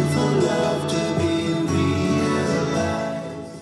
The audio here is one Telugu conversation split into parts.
time for love to be realized.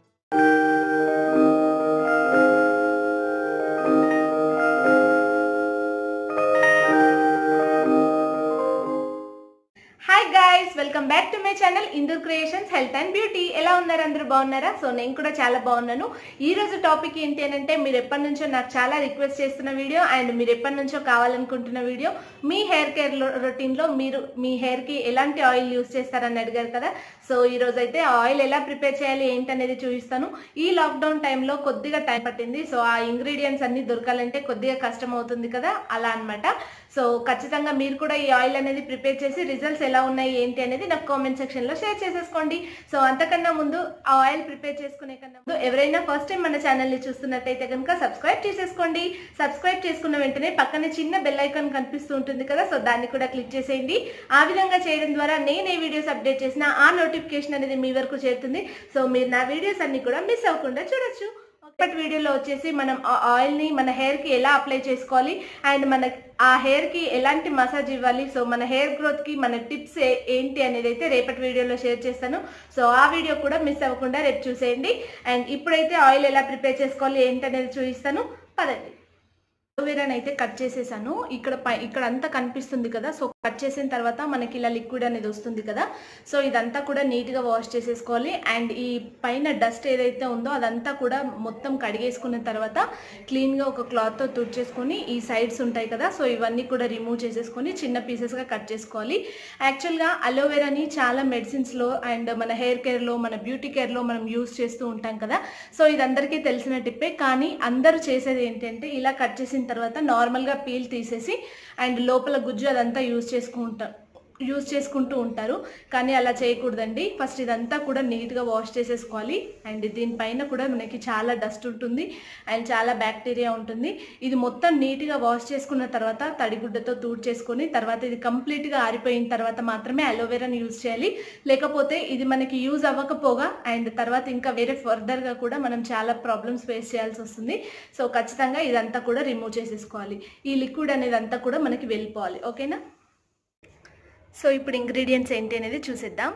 Hi guys welcome back to my channel Indur creations health and beauty ఎలా ఉన్నారు అందరూ బాగున్నారా సో నేను కూడా చాలా బాగున్నాను ఈ రోజు టాపిక్ ఏంటి అని అంటే మీరు ఎప్పటి నుంచో నాకు చాలా రిక్వెస్ట్ చేస్తున్న వీడియో అండ్ మీరు ఎప్పటి నుంచో కావాలనుకుంటున్న వీడియో మీ హెయిర్ కేర్ రొటీన్ లో మీరు మీ హెయిర్ కి ఎలాంటి ఆయిల్ యూస్ చేస్తారని అడిగారు కదా సో ఈ రోజు అయితే ఆ ఆయిల్ ఎలా ప్రిపేర్ చేయాలి ఏంటి అనేది చూపిస్తాను ఈ లాక్డౌన్ టైంలో కొద్దిగా టైం పట్టింది సో ఆ ఇంగ్రీడియంట్స్ అన్ని దొరకాలంటే కొద్దిగా కష్టం అవుతుంది కదా అలా అన్నమాట సో ఖచ్చితంగా మీరు కూడా ఈ ఆయిల్ అనేది ప్రిపేర్ చేసి రిజల్ట్స్ ఎలా ఉన్నాయి ఏంటి అనేది నాకు కామెంట్ సెక్షన్ లో షేర్ చేసేసుకోండి సో అంతకన్నా ముందు ఆ ఆయిల్ ప్రిపేర్ చేసుకునే కన్నా ముందు ఎవరైనా ఫస్ట్ టైం మన ఛానల్ ని చూస్తున్నట్టయితే కనుక సబ్స్క్రైబ్ చేసేసుకోండి సబ్స్క్రైబ్ చేసుకున్న వెంటనే పక్కనే చిన్న బెల్ ఐకాన్ కనిపిస్తూ ఉంటుంది కదా సో దాన్ని కూడా క్లిక్ చేసేయండి ఆ విధంగా చేయడం ద్వారా నేను ఏ వీడియోస్ అప్డేట్ చేసినా ఆ నోటిఫికేషన్ అనేది మీ వరకు చేరుతుంది సో మీరు నా వీడియోస్ అన్ని కూడా మిస్ అవ్వకుండా చూడొచ్చు ఇప్పటి వీడియోలో వచ్చేసి మనం ఆ ఆయిల్ ని మన హెయిర్ కి ఎలా అప్లై చేసుకోవాలి అండ్ మన ఆ హెయిర్ కి ఎలాంటి మసాజ్ ఇవ్వాలి సో మన హెయిర్ గ్రోత్ కి మన టిప్స్ ఏంటి అనేది అయితే రేపటి వీడియోలో షేర్ చేస్తాను సో ఆ వీడియో కూడా మిస్ అవ్వకుండా రేపు చూసేయండి అండ్ ఇప్పుడైతే ఆయిల్ ఎలా ప్రిపేర్ చేసుకోవాలి ఏంటి అనేది చూపిస్తాను పదండి అలోవెరాని అయితే కట్ చేసేసాను ఇక్కడ పై ఇక్కడ అంతా కనిపిస్తుంది కదా సో కట్ చేసిన తర్వాత మనకి ఇలా లిక్విడ్ అనేది వస్తుంది కదా సో ఇదంతా కూడా నీట్గా వాష్ చేసేసుకోవాలి అండ్ ఈ పైన డస్ట్ ఏదైతే ఉందో అదంతా కూడా మొత్తం కడిగేసుకున్న తర్వాత క్లీన్గా ఒక క్లాత్తో తుడిచేసుకొని ఈ సైడ్స్ ఉంటాయి కదా సో ఇవన్నీ కూడా రిమూవ్ చేసేసుకొని చిన్న పీసెస్గా కట్ చేసుకోవాలి యాక్చువల్గా అలోవెరాని చాలా మెడిసిన్స్లో అండ్ మన హెయిర్ కేర్లో మన బ్యూటీ కేర్లో మనం యూస్ చేస్తూ ఉంటాం కదా సో ఇది అందరికీ తెలిసిన టిప్పే కానీ అందరూ చేసేది ఏంటంటే ఇలా కట్ చేసిన తర్వాత నార్మల్గా పీల్ తీసేసి అండ్ లోపల గుజ్జు అదంతా యూజ్ చేసుకుంటాం యూజ్ చేసుకుంటూ ఉంటారు కానీ అలా చేయకూడదండి ఫస్ట్ ఇదంతా కూడా నీట్గా వాష్ చేసేసుకోవాలి అండ్ దీనిపైన కూడా మనకి చాలా డస్ట్ ఉంటుంది అండ్ చాలా బ్యాక్టీరియా ఉంటుంది ఇది మొత్తం నీట్గా వాష్ చేసుకున్న తర్వాత తడిగుడ్డతో చేసుకొని తర్వాత ఇది కంప్లీట్గా ఆరిపోయిన తర్వాత మాత్రమే అలోవెరాని యూజ్ చేయాలి లేకపోతే ఇది మనకి యూజ్ అవ్వకపోగా అండ్ తర్వాత ఇంకా వేరే ఫర్దర్గా కూడా మనం చాలా ప్రాబ్లమ్స్ ఫేస్ చేయాల్సి వస్తుంది సో ఖచ్చితంగా ఇదంతా కూడా రిమూవ్ చేసేసుకోవాలి ఈ లిక్విడ్ అనేది అంతా కూడా మనకి వెళ్ళిపోవాలి ఓకేనా సో ఇప్పుడు ఇంగ్రీడియంట్స్ ఏంటి అనేది చూసేద్దాం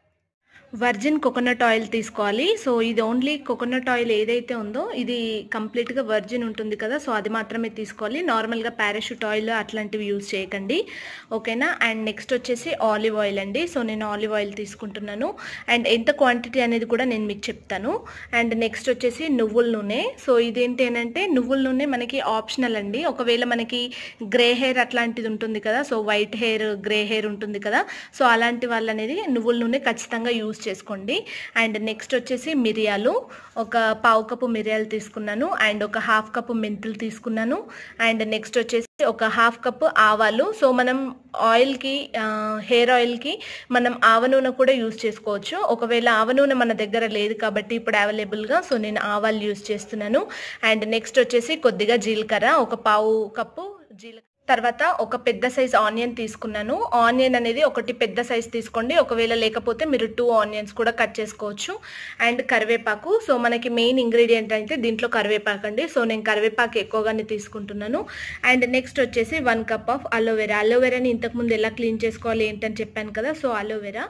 వర్జిన్ కోకోనట్ ఆయిల్ తీసుకోవాలి సో ఇది ఓన్లీ కోకోనట్ ఆయిల్ ఏదైతే ఉందో ఇది కంప్లీట్గా వర్జిన్ ఉంటుంది కదా సో అది మాత్రమే తీసుకోవాలి నార్మల్గా పారాషూట్ ఆయిల్ అట్లాంటివి యూజ్ చేయకండి ఓకేనా అండ్ నెక్స్ట్ వచ్చేసి ఆలివ్ ఆయిల్ అండి సో నేను ఆలివ్ ఆయిల్ తీసుకుంటున్నాను అండ్ ఎంత క్వాంటిటీ అనేది కూడా నేను మీకు చెప్తాను అండ్ నెక్స్ట్ వచ్చేసి నువ్వుల నూనె సో ఇదేంటి అంటే నువ్వుల నూనె మనకి ఆప్షనల్ అండి ఒకవేళ మనకి గ్రే హెయిర్ అట్లాంటిది ఉంటుంది కదా so white hair grey hair ఉంటుంది కదా సో అలాంటి వాళ్ళు అనేది నువ్వుల నూనె ఖచ్చితంగా యూజ్ చేసుకోండి అండ్ నెక్స్ట్ వచ్చేసి మిరియాలు ఒక పావు కప్పు మిరియాలు తీసుకున్నాను అండ్ ఒక హాఫ్ కప్పు మెంతులు తీసుకున్నాను అండ్ నెక్స్ట్ వచ్చేసి ఒక హాఫ్ కప్పు ఆవాలు సో మనం ఆయిల్కి హెయిర్ ఆయిల్కి మనం ఆవ నూనె కూడా యూస్ చేసుకోవచ్చు ఒకవేళ ఆవ నూనె మన దగ్గర లేదు కాబట్టి ఇప్పుడు అవైలబుల్గా సో నేను ఆవాలు యూస్ చేస్తున్నాను అండ్ నెక్స్ట్ వచ్చేసి కొద్దిగా జీలకర్ర ఒక పావు కప్పు జీలకర్ర తర్వాత ఒక పెద్ద సైజ్ ఆనియన్ తీసుకున్నాను ఆనియన్ అనేది ఒకటి పెద్ద సైజ్ తీసుకోండి ఒకవేళ లేకపోతే మీరు టూ ఆనియన్స్ కూడా కట్ చేసుకోవచ్చు అండ్ కరివేపాకు సో మనకి మెయిన్ ఇంగ్రీడియంట్ అయితే దీంట్లో కరివేపాకు అండి సో నేను కరివేపాకు ఎక్కువగానే తీసుకుంటున్నాను అండ్ నెక్స్ట్ వచ్చేసి వన్ కప్ ఆఫ్ అలోవెరా అలోవెరాని ఇంతకుముందు ఎలా క్లీన్ చేసుకోవాలి ఏంటని చెప్పాను కదా సో అలోవెరా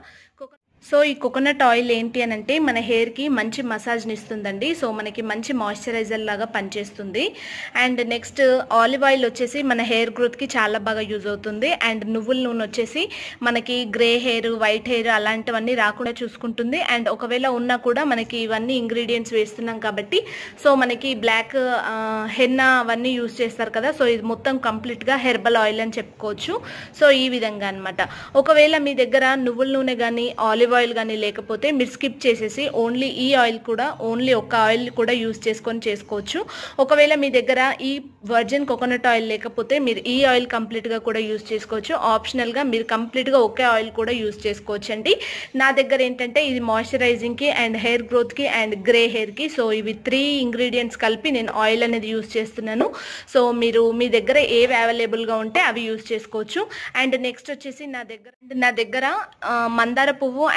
సో ఈ కోకోనట్ ఆయిల్ ఏంటి అని అంటే మన హెయిర్కి మంచి మసాజ్ని ఇస్తుందండి సో మనకి మంచి మాయిశ్చరైజర్ లాగా పనిచేస్తుంది అండ్ నెక్స్ట్ ఆలివ్ ఆయిల్ వచ్చేసి మన హెయిర్ గ్రోత్కి చాలా బాగా యూజ్ అవుతుంది అండ్ నువ్వుల నూనె వచ్చేసి మనకి గ్రే హెయిర్ వైట్ హెయిర్ అలాంటివన్నీ రాకుండా చూసుకుంటుంది అండ్ ఒకవేళ ఉన్నా కూడా మనకి ఇవన్నీ ఇంగ్రీడియంట్స్ వేస్తున్నాం కాబట్టి సో మనకి బ్లాక్ హెన్న అవన్నీ యూజ్ చేస్తారు కదా సో ఇది మొత్తం కంప్లీట్గా హెర్బల్ ఆయిల్ అని చెప్పుకోవచ్చు సో ఈ విధంగా అనమాట ఒకవేళ మీ దగ్గర నువ్వుల నూనె కానీ ఆలివ్ ఆయిల్ కానీ లేకపోతే మీరు స్కిప్ చేసేసి ఓన్లీ ఈ ఆయిల్ కూడా ఓన్లీ ఒక ఆయిల్ కూడా యూస్ చేసుకొని చేసుకోవచ్చు ఒకవేళ మీ దగ్గర ఈ వర్జిన్ కోకోనట్ ఆయిల్ లేకపోతే మీరు ఈ ఆయిల్ కంప్లీట్గా కూడా యూస్ చేసుకోవచ్చు ఆప్షనల్గా మీరు కంప్లీట్గా ఒకే ఆయిల్ కూడా యూస్ చేసుకోవచ్చు అండి నా దగ్గర ఏంటంటే ఇది మాయిశ్చరైజింగ్కి అండ్ హెయిర్ గ్రోత్కి అండ్ గ్రే హెయిర్కి సో ఇవి త్రీ ఇంగ్రీడియంట్స్ కలిపి నేను ఆయిల్ అనేది యూస్ చేస్తున్నాను సో మీరు మీ దగ్గర ఏవి అవైలబుల్గా ఉంటే అవి యూస్ చేసుకోవచ్చు అండ్ నెక్స్ట్ వచ్చేసి నా దగ్గర నా దగ్గర ఆ, మందార పువ్వు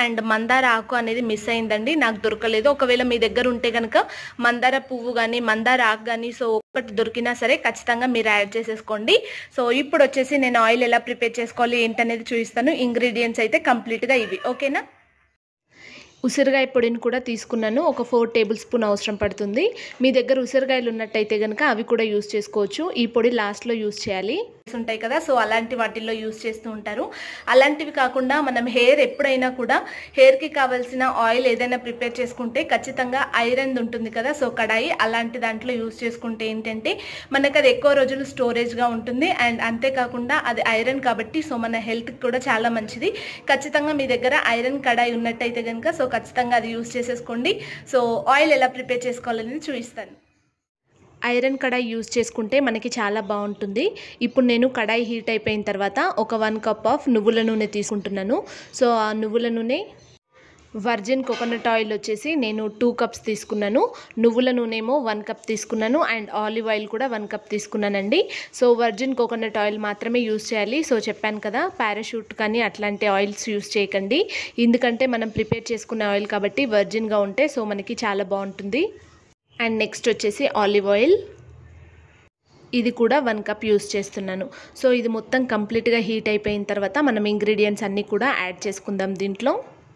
అండ్ మందార ఆకు అనేది మిస్ అయిందండి నాకు దొరకలేదు ఒకవేళ మీ దగ్గర ఉంటే కనుక మందార పువ్వు కానీ మందార ఆకు కానీ సో ఒకటి దొరికినా సరే ఖచ్చితంగా మీరు యాడ్ చేసేసుకోండి సో ఇప్పుడు వచ్చేసి నేను ఆయిల్ ఎలా ప్రిపేర్ చేసుకోవాలి ఏంటనేది చూపిస్తాను ఇంగ్రీడియంట్స్ అయితే కంప్లీట్గా ఇవి ఓకేనా ఉసిరికాయ పొడిని కూడా తీసుకున్నాను ఒక ఫోర్ టేబుల్ స్పూన్ అవసరం పడుతుంది మీ దగ్గర ఉసిరికాయలు ఉన్నట్టయితే కనుక అవి కూడా యూస్ చేసుకోవచ్చు ఈ పొడి లాస్ట్లో యూస్ చేయాలి ఉంటాయి కదా సో అలాంటి వాటిల్లో యూస్ చేస్తూ ఉంటారు అలాంటివి కాకుండా మనం హెయిర్ ఎప్పుడైనా కూడా హెయిర్కి కావాల్సిన ఆయిల్ ఏదైనా ప్రిపేర్ చేసుకుంటే ఖచ్చితంగా ఐరన్ ఉంటుంది కదా సో కడాయి అలాంటి దాంట్లో యూస్ చేసుకుంటే ఏంటంటే మనకు అది ఎక్కువ రోజులు స్టోరేజ్గా ఉంటుంది అండ్ అంతేకాకుండా అది ఐరన్ కాబట్టి సో మన హెల్త్కి కూడా చాలా మంచిది ఖచ్చితంగా మీ దగ్గర ఐరన్ కడాయి ఉన్నట్టయితే కనుక సో ఖచ్చితంగా అది యూస్ చేసేసుకోండి సో ఆయిల్ ఎలా ప్రిపేర్ చేసుకోవాలనేది చూపిస్తాను ఐరన్ కడాయి యూస్ చేసుకుంటే మనకి చాలా బాగుంటుంది ఇప్పుడు నేను కడాయి హీట్ అయిపోయిన తర్వాత ఒక వన్ కప్ ఆఫ్ నువ్వుల నూనె తీసుకుంటున్నాను సో ఆ నువ్వుల నూనె వర్జిన్ కోకోనట్ ఆయిల్ వచ్చేసి నేను టూ కప్స్ తీసుకున్నాను నువ్వుల నూనె ఏమో వన్ కప్ తీసుకున్నాను అండ్ ఆలివ్ ఆయిల్ కూడా వన్ కప్ తీసుకున్నానండి సో వర్జిన్ కోకోనట్ ఆయిల్ మాత్రమే యూస్ చేయాలి సో చెప్పాను కదా పారాషూట్ కానీ అట్లాంటి ఆయిల్స్ యూస్ చేయకండి ఎందుకంటే మనం ప్రిపేర్ చేసుకునే ఆయిల్ కాబట్టి వర్జిన్గా ఉంటే సో మనకి చాలా బాగుంటుంది అండ్ నెక్స్ట్ వచ్చేసి ఆలివ్ ఆయిల్ ఇది కూడా వన్ కప్ యూస్ చేస్తున్నాను సో ఇది మొత్తం కంప్లీట్గా హీట్ అయిపోయిన తర్వాత మనం ఇంగ్రీడియంట్స్ అన్నీ కూడా యాడ్ చేసుకుందాం దీంట్లో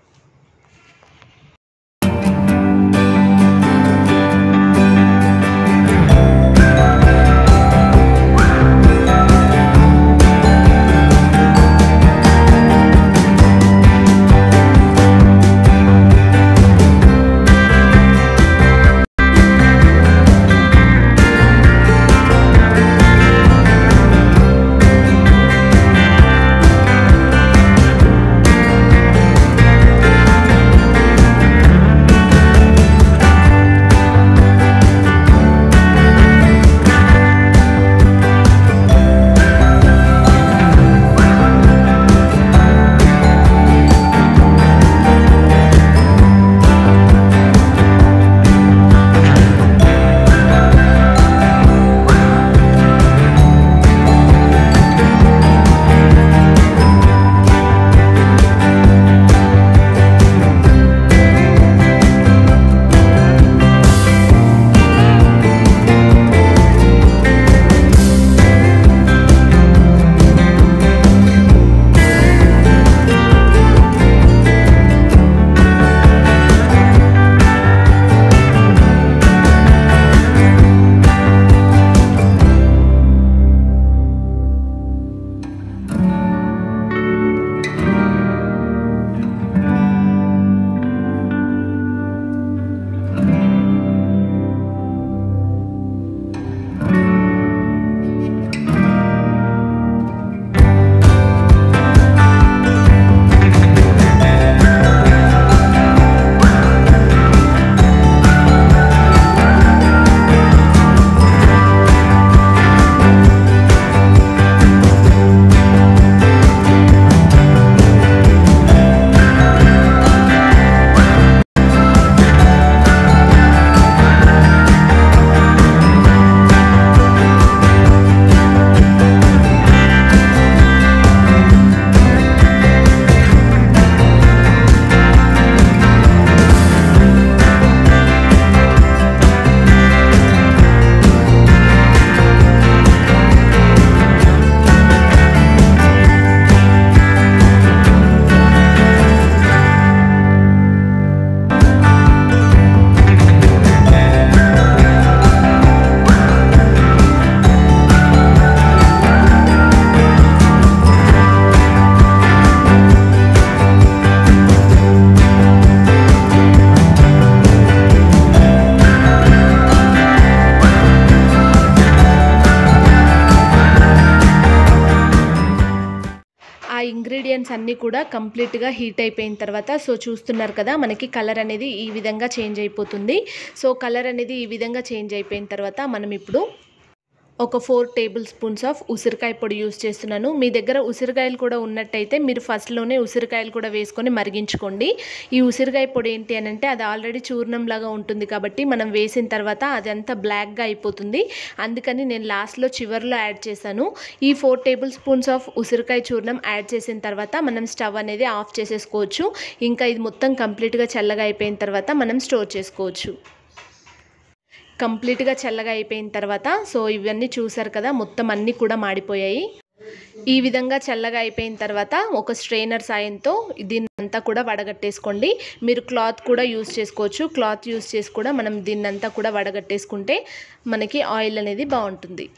ఇంగ్రీడియంట్స్ అన్నీ కూడా కంప్లీట్గా హీట్ అయిపోయిన తర్వాత సో చూస్తున్నారు కదా మనకి కలర్ అనేది ఈ విధంగా చేంజ్ అయిపోతుంది సో కలర్ అనేది ఈ విధంగా చేంజ్ అయిపోయిన తర్వాత మనం ఇప్పుడు ఒక ఫోర్ టేబుల్ స్పూన్స్ ఆఫ్ ఉసిరికాయ పొడి యూస్ చేస్తున్నాను మీ దగ్గర ఉసిరికాయలు కూడా ఉన్నట్టయితే మీరు ఫస్ట్లోనే ఉసిరికాయలు కూడా వేసుకొని మరిగించుకోండి ఈ ఉసిరికాయ పొడి ఏంటి అని అంటే అది ఆల్రెడీ చూర్ణంలాగా ఉంటుంది కాబట్టి మనం వేసిన తర్వాత అదంతా బ్లాక్గా అయిపోతుంది అందుకని నేను లాస్ట్లో చివరిలో యాడ్ చేశాను ఈ ఫోర్ టేబుల్ స్పూన్స్ ఆఫ్ ఉసిరికాయ చూర్ణం యాడ్ చేసిన తర్వాత మనం స్టవ్ అనేది ఆఫ్ చేసేసుకోవచ్చు ఇంకా ఇది మొత్తం కంప్లీట్గా చల్లగా అయిపోయిన తర్వాత మనం స్టోర్ చేసుకోవచ్చు కంప్లీట్గా చల్లగా అయిపోయిన తర్వాత సో ఇవన్నీ చూసారు కదా మొత్తం అన్నీ కూడా మాడిపోయాయి ఈ విధంగా చల్లగా అయిపోయిన తర్వాత ఒక స్ట్రెయినర్ సాయంతో దీన్ని అంతా కూడా వడగట్టేసుకోండి మీరు క్లాత్ కూడా యూస్ చేసుకోవచ్చు క్లాత్ యూస్ చేసి కూడా మనం దీన్నంతా కూడా వడగట్టేసుకుంటే మనకి ఆయిల్ అనేది బాగుంటుంది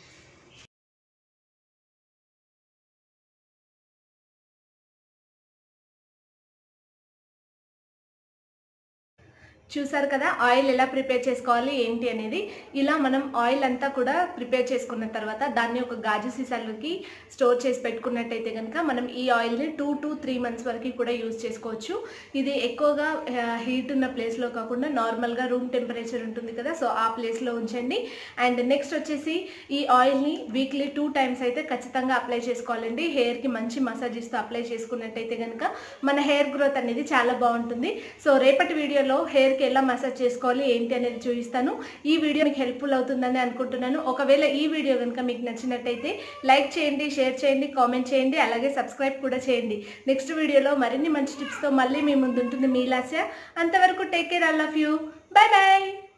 చూసారు కదా ఆయిల్ ఎలా ప్రిపేర్ చేసుకోవాలి ఏంటి అనేది ఇలా మనం ఆయిల్ అంతా కూడా ప్రిపేర్ చేసుకున్న తర్వాత దాన్ని ఒక గాజు సీసాలకి స్టోర్ చేసి పెట్టుకున్నట్టయితే కనుక మనం ఈ ఆయిల్ని టూ టు త్రీ మంత్స్ వరకు కూడా యూజ్ చేసుకోవచ్చు ఇది ఎక్కువగా హీట్ ఉన్న ప్లేస్లో కాకుండా నార్మల్గా రూమ్ టెంపరేచర్ ఉంటుంది కదా సో ఆ ప్లేస్లో ఉంచండి అండ్ నెక్స్ట్ వచ్చేసి ఈ ఆయిల్ని వీక్లీ టూ టైమ్స్ అయితే ఖచ్చితంగా అప్లై చేసుకోవాలండి హెయిర్కి మంచి మసాజ్ ఇస్తూ అప్లై చేసుకున్నట్టయితే కనుక మన హెయిర్ గ్రోత్ అనేది చాలా బాగుంటుంది సో రేపటి వీడియోలో హెయిర్ హెయిర్కి ఎలా మసాజ్ చేసుకోవాలి ఏంటి అనేది చూపిస్తాను ఈ వీడియో మీకు హెల్ప్ఫుల్ అవుతుందని అనుకుంటున్నాను ఒకవేళ ఈ వీడియో కనుక మీకు నచ్చినట్టయితే లైక్ చేయండి షేర్ చేయండి కామెంట్ చేయండి అలాగే సబ్స్క్రైబ్ కూడా చేయండి నెక్స్ట్ వీడియోలో మరిన్ని మంచి టిప్స్తో మళ్ళీ మీ ముందు ఉంటుంది మీ లాస్య అంతవరకు take care all of you bye bye